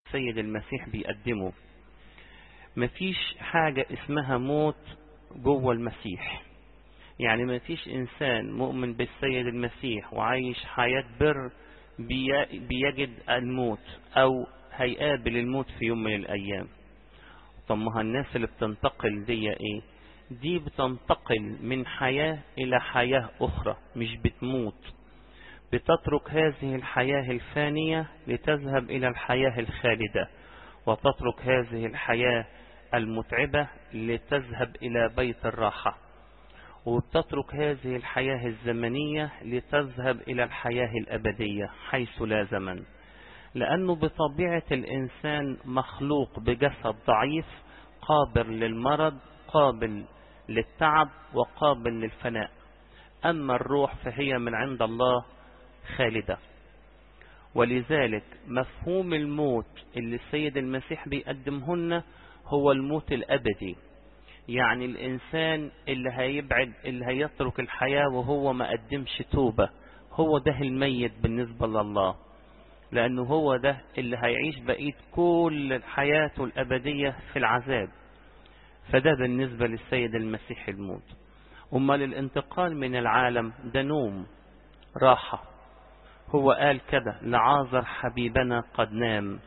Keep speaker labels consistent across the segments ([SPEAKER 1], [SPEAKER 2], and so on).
[SPEAKER 1] السيد المسيح بيقدمه مفيش حاجة اسمها موت جوه المسيح يعني مفيش إنسان مؤمن بالسيد المسيح وعايش حياة بر بيجد الموت أو هيقابل الموت في يوم من الأيام طب ما الناس اللي بتنتقل دي ايه دي بتنتقل من حياة إلى حياة أخرى مش بتموت بتترك هذه الحياة الفانية لتذهب إلى الحياة الخالدة وتترك هذه الحياة المتعبة لتذهب إلى بيت الراحة وبتترك هذه الحياة الزمنية لتذهب إلى الحياة الأبدية حيث لا زمن لأنه بطبيعة الإنسان مخلوق بجسد ضعيف قابل للمرض قابل للتعب وقابل للفناء أما الروح فهي من عند الله خالدة ولذلك مفهوم الموت اللي السيد المسيح بيقدمهن هو الموت الأبدي يعني الإنسان اللي هيبعد اللي هيترك الحياة وهو ما قدمش توبة هو ده الميت بالنسبة لله لأنه هو ده اللي هيعيش بقية كل حياته الأبدية في العذاب فده بالنسبة للسيد المسيح الموت أمال الانتقال من العالم ده نوم راحة هو قال كده لعازر حبيبنا قد نام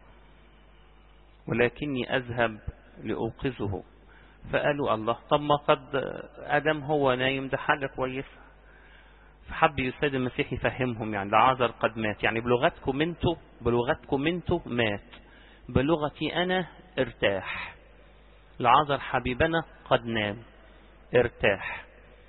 [SPEAKER 1] ولكني أذهب لأوقظه فقالوا الله طب ما قد أدم هو نايم ده حاجة كويسة فحب السيد المسيح يفهمهم يعني لعازر قد مات يعني بلغتكم انتوا بلغتكم انتوا مات بلغتي أنا ارتاح لعازر حبيبنا قد نام ارتاح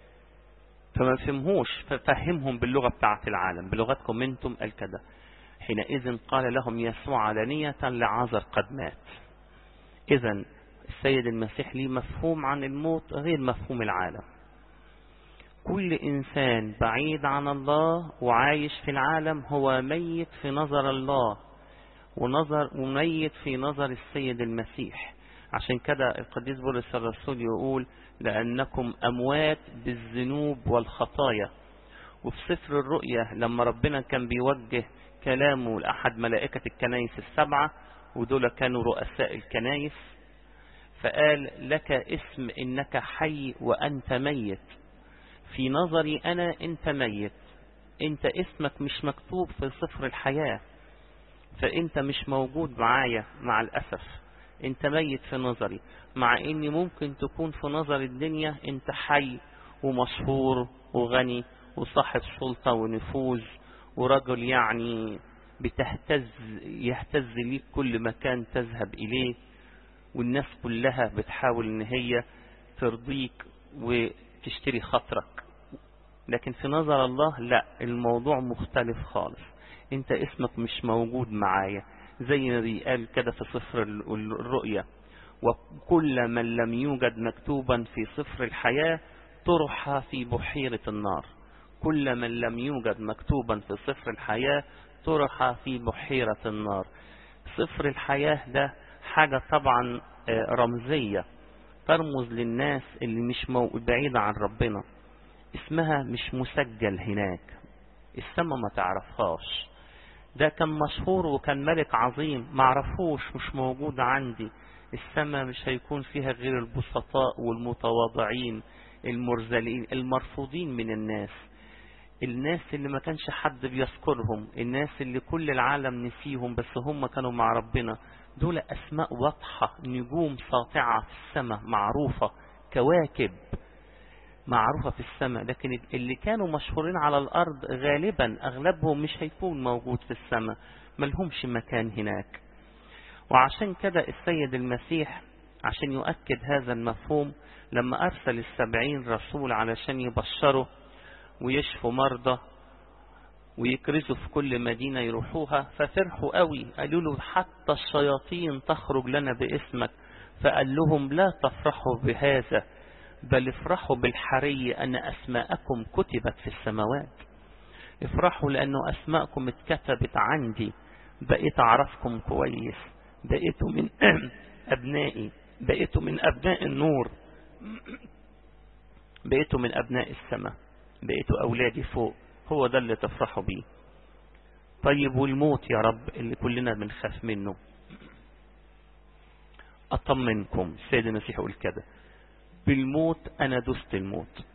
[SPEAKER 1] فما فهموش ففهمهم باللغة بتاعة العالم بلغتكم انتم قال كده حينئذ قال لهم يسوع علانية لعازر قد مات إذا السيد المسيح ليه مفهوم عن الموت غير مفهوم العالم كل إنسان بعيد عن الله وعايش في العالم هو ميت في نظر الله ونظر وميت في نظر السيد المسيح عشان كده القديس بولس الرسول يقول لأنكم أموات بالذنوب والخطايا وفي سفر الرؤيا لما ربنا كان بيوجه كلامه لأحد ملائكة الكنايس السبعة ودول كانوا رؤساء الكنايس فقال لك اسم إنك حي وأنت ميت في نظري أنا أنت ميت أنت اسمك مش مكتوب في سفر الحياة فأنت مش موجود معايا مع الأسف أنت ميت في نظري مع أني ممكن تكون في نظر الدنيا أنت حي ومشهور وغني وصاحب سلطة ونفوذ ورجل يعني بتهتز يهتز ليك كل مكان تذهب إليه والناس كلها بتحاول ان هي ترضيك وتشتري خاطرك لكن في نظر الله لا الموضوع مختلف خالص انت اسمك مش موجود معايا زي ما بيقال كده في صفر الرؤية وكل من لم يوجد مكتوبا في صفر الحياة طرح في بحيرة النار كل من لم يوجد مكتوبا في صفر الحياة طرح في بحيرة النار صفر الحياة ده حاجة طبعا رمزية ترمز للناس اللي مش بعيدة عن ربنا اسمها مش مسجل هناك السما ما تعرفهاش ده كان مشهور وكان ملك عظيم معرفوش مش موجود عندي السما مش هيكون فيها غير البسطاء والمتواضعين المرزلين المرفوضين من الناس الناس اللي ما كانش حد بيذكرهم الناس اللي كل العالم نسيهم بس هم كانوا مع ربنا دول أسماء واضحة نجوم ساطعة في السماء معروفة كواكب معروفة في السماء لكن اللي كانوا مشهورين على الأرض غالبا أغلبهم مش هيكون موجود في السماء ملهمش مكان هناك وعشان كده السيد المسيح عشان يؤكد هذا المفهوم لما أرسل السبعين رسول علشان يبشروا ويشفوا مرضى ويكرزوا في كل مدينة يروحوها ففرحوا قوي قالوا له حتى الشياطين تخرج لنا باسمك فقال لهم لا تفرحوا بهذا بل افرحوا بالحري أن أسماءكم كتبت في السماوات افرحوا لأنه أسماءكم اتكتبت عندي بقيت أعرفكم كويس بقيتوا من أبنائي بقيتوا من أبناء النور بقيتوا من أبناء السماء بقيتوا أولادي فوق هو ده اللي تفرحوا بيه طيب والموت يا رب اللي كلنا بنخاف منه أطمنكم السيد المسيح يقول كده بالموت أنا دست الموت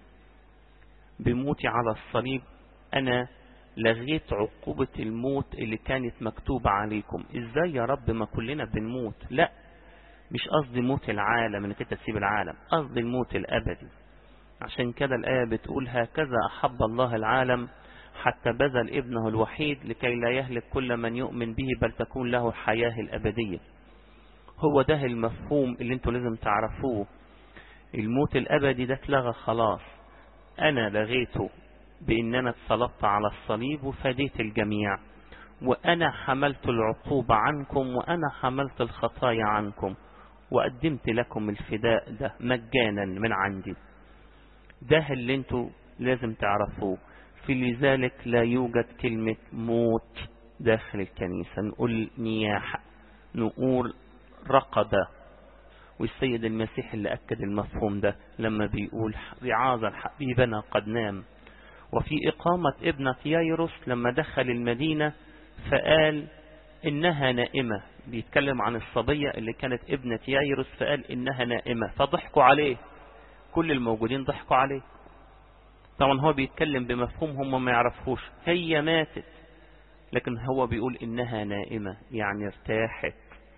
[SPEAKER 1] بموتي على الصليب أنا لغيت عقوبة الموت اللي كانت مكتوبة عليكم ازاي يا رب ما كلنا بنموت لا مش قصدي موت العالم انك انت تسيب العالم قصدي الموت الابدي عشان كده الآية بتقول هكذا أحب الله العالم حتى بذل ابنه الوحيد لكي لا يهلك كل من يؤمن به بل تكون له الحياة الأبدية هو ده المفهوم اللي انتوا لازم تعرفوه الموت الأبدي ده اتلغى خلاص أنا لغيته بأن أنا اتصلبت على الصليب وفديت الجميع وأنا حملت العقوبة عنكم وأنا حملت الخطايا عنكم وقدمت لكم الفداء ده مجانا من عندي ده اللي انتوا لازم تعرفوه في لذلك لا يوجد كلمة موت داخل الكنيسة نقول نياحة نقول رقدة والسيد المسيح اللي أكد المفهوم ده لما بيقول رعاذا حبيبنا قد نام وفي إقامة ابنة يايروس لما دخل المدينة فقال إنها نائمة بيتكلم عن الصبية اللي كانت ابنة يايروس فقال إنها نائمة فضحكوا عليه كل الموجودين ضحكوا عليه طبعا هو بيتكلم بمفهوم هم ما يعرفوش هي ماتت لكن هو بيقول إنها نائمة يعني ارتاحت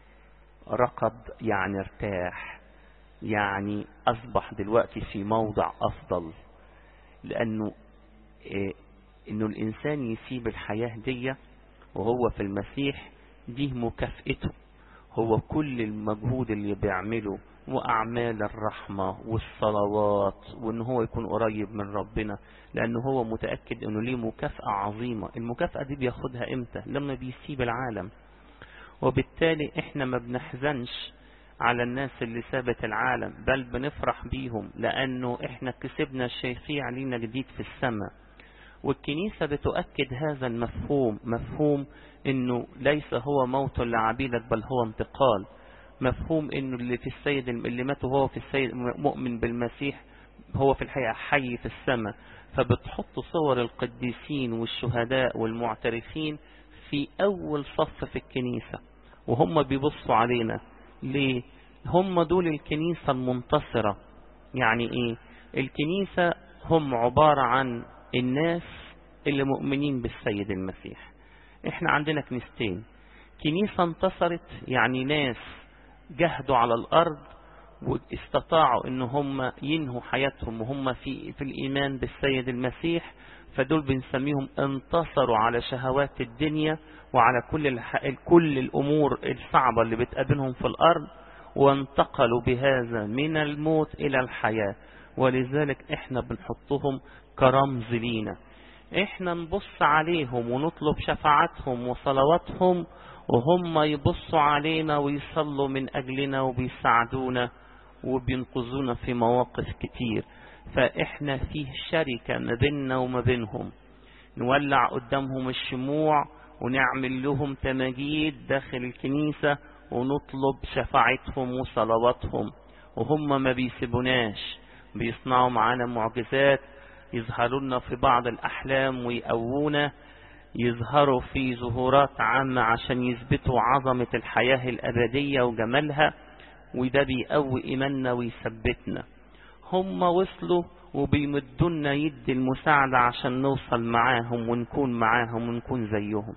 [SPEAKER 1] رقد يعني ارتاح يعني أصبح دلوقتي في موضع أفضل لأنه إيه إنه الإنسان يسيب الحياة دي وهو في المسيح دي مكافئته هو كل المجهود اللي بيعمله وأعمال الرحمة والصلوات وإن هو يكون قريب من ربنا لأنه هو متأكد إنه ليه مكافأة عظيمة المكافأة دي بياخدها إمتى لما بيسيب العالم وبالتالي إحنا ما بنحزنش على الناس اللي سابت العالم بل بنفرح بيهم لأنه إحنا كسبنا شيخي علينا جديد في السماء والكنيسة بتؤكد هذا المفهوم مفهوم انه ليس هو موت لعبيدك بل هو انتقال مفهوم انه اللي في السيد اللي مات وهو في السيد مؤمن بالمسيح هو في الحقيقة حي في السماء فبتحط صور القديسين والشهداء والمعترفين في اول صف في الكنيسة وهم بيبصوا علينا ليه هم دول الكنيسة المنتصرة يعني ايه الكنيسة هم عبارة عن الناس اللي مؤمنين بالسيد المسيح احنا عندنا كنيستين كنيسة انتصرت يعني ناس جهدوا على الارض واستطاعوا ان هم ينهوا حياتهم وهم في, في الايمان بالسيد المسيح فدول بنسميهم انتصروا على شهوات الدنيا وعلى كل الح... كل الامور الصعبة اللي بتقابلهم في الارض وانتقلوا بهذا من الموت الى الحياة ولذلك احنا بنحطهم كرمز لينا احنا نبص عليهم ونطلب شفاعتهم وصلواتهم وهم يبصوا علينا ويصلوا من اجلنا وبيساعدونا وبينقذونا في مواقف كتير فاحنا فيه شركة ما بيننا وما بينهم نولع قدامهم الشموع ونعمل لهم تماجيد داخل الكنيسة ونطلب شفاعتهم وصلواتهم وهم ما بيسيبوناش بيصنعوا معانا معجزات يظهروا لنا في بعض الأحلام ويقوونا يظهروا في ظهورات عامة عشان يثبتوا عظمة الحياة الأبدية وجمالها وده بيقوي إيماننا ويثبتنا هم وصلوا وبيمدونا يد المساعدة عشان نوصل معاهم ونكون معاهم ونكون زيهم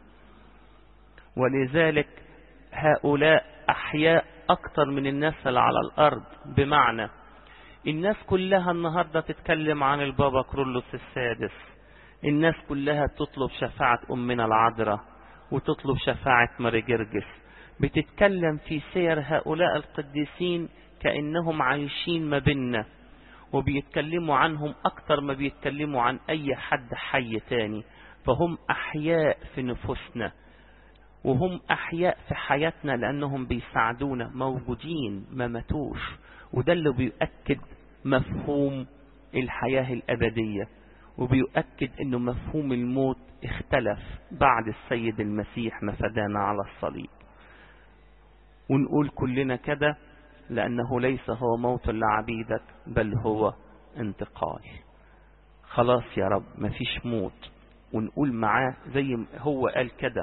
[SPEAKER 1] ولذلك هؤلاء أحياء أكتر من الناس اللي على الأرض بمعنى الناس كلها النهاردة تتكلم عن البابا كرولوس السادس الناس كلها تطلب شفاعة أمنا العذراء وتطلب شفاعة ماري جرجس بتتكلم في سير هؤلاء القديسين كأنهم عايشين ما بيننا وبيتكلموا عنهم أكتر ما بيتكلموا عن أي حد حي تاني فهم أحياء في نفوسنا وهم أحياء في حياتنا لأنهم بيساعدونا موجودين ما ماتوش وده اللي بيؤكد مفهوم الحياة الأبدية وبيؤكد أنه مفهوم الموت اختلف بعد السيد المسيح ما فدانا على الصليب ونقول كلنا كده لأنه ليس هو موت لعبيدك بل هو انتقال خلاص يا رب مفيش موت ونقول معاه زي هو قال كده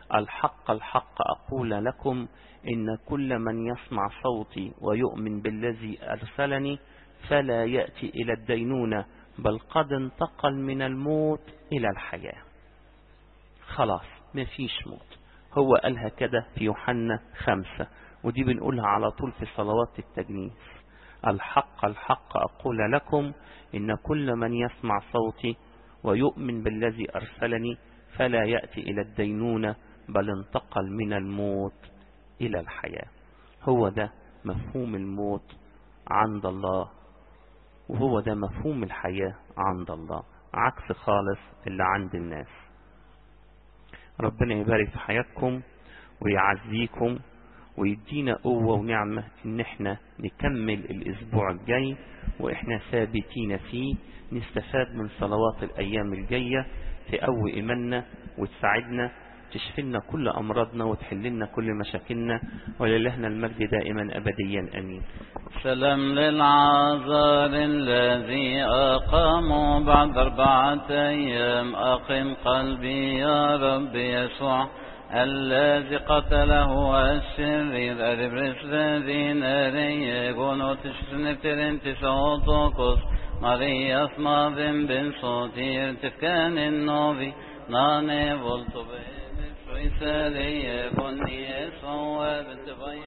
[SPEAKER 1] الحق الحق أقول لكم إن كل من يسمع صوتي ويؤمن بالذي أرسلني فلا يأتي إلى الدينونة بل قد انتقل من الموت إلى الحياة خلاص مفيش موت هو قالها كده في يوحنا خمسة ودي بنقولها على طول في صلوات التجنيس الحق الحق أقول لكم إن كل من يسمع صوتي ويؤمن بالذي أرسلني فلا يأتي إلى الدينونة بل انتقل من الموت إلى الحياة هو ده مفهوم الموت عند الله وهو ده مفهوم الحياة عند الله عكس خالص اللي عند الناس ربنا يبارك في حياتكم ويعزيكم ويدينا قوة ونعمة ان احنا نكمل الاسبوع الجاي واحنا ثابتين فيه نستفاد من صلوات الايام الجاية تقوي ايماننا وتساعدنا تشفي لنا كل امراضنا وتحل لنا كل مشاكلنا وللهنا المجد دائما ابديا امين
[SPEAKER 2] سلام للعذار الذي أقاموا بعد أربعة أيام أقم قلبي يا رب يسوع الذي قتله الشرير أربرس الذي ناري يقولوا تشتنفتر انت صوتكس ماريا اسمع بن صوتي تفكان النوبي ناني volto bene sui seri e con Dio sono